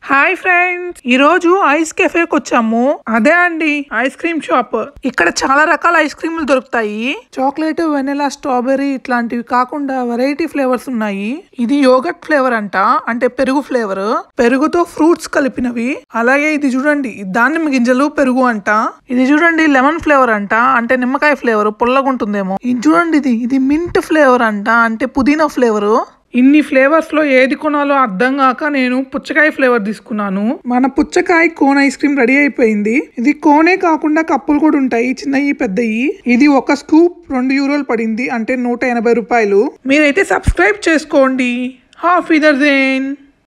hi friends ఈ రోజు ice కెఫేకి వచ్చాము అదే అండి ఐస్ క్రీమ్ షాప్ ఇక్కడ చాలా రకాల ఐస్ క్రీములు దొరుకుతాయి చాక్లెట్ వెనిలా స్ట్రాబెర్రీ ఇట్లాంటివి కాకుండా వెరైటీ ఫ్లేవర్స్ ఉన్నాయి ఇది యోగట్ ఫ్లేవర్ అంట అంటే పెరుగు ఫ్లేవర్ పెరుగుతో ఫ్రూట్స్ కలిపినవి అలాగే ఇది చూడండి దానిమ్మ గింజలు పెరుగు అంట ఇది చూడండి లెమన్ ఫ్లేవర్ అంట అంటే నిమ్మకాయ ఫ్లేవర్ పుల్లగా ఉంటుందేమో ఇది చూడండి ఇది ఇది మింట్ ఫ్లేవర్ అంట అంటే పుదీనా ఫ్లేవర్ ఇన్ని ఫ్లేవర్స్ లో ఏది కొనాలో అర్థం కాక నేను పుచ్చకాయ ఫ్లేవర్ తీసుకున్నాను మన పుచ్చకాయ కోన్ ఐస్ క్రీమ్ రెడీ అయిపోయింది ఇది కోనే కాకుండా కప్పులు కూడా ఉంటాయి చిన్నవి పెద్దవి ఇది ఒక స్కూప్ రెండు యూరోలు పడింది అంటే నూట ఎనభై రూపాయలు మీరైతే సబ్స్క్రైబ్ చేసుకోండి హాఫ్ ఇదర్ దేన్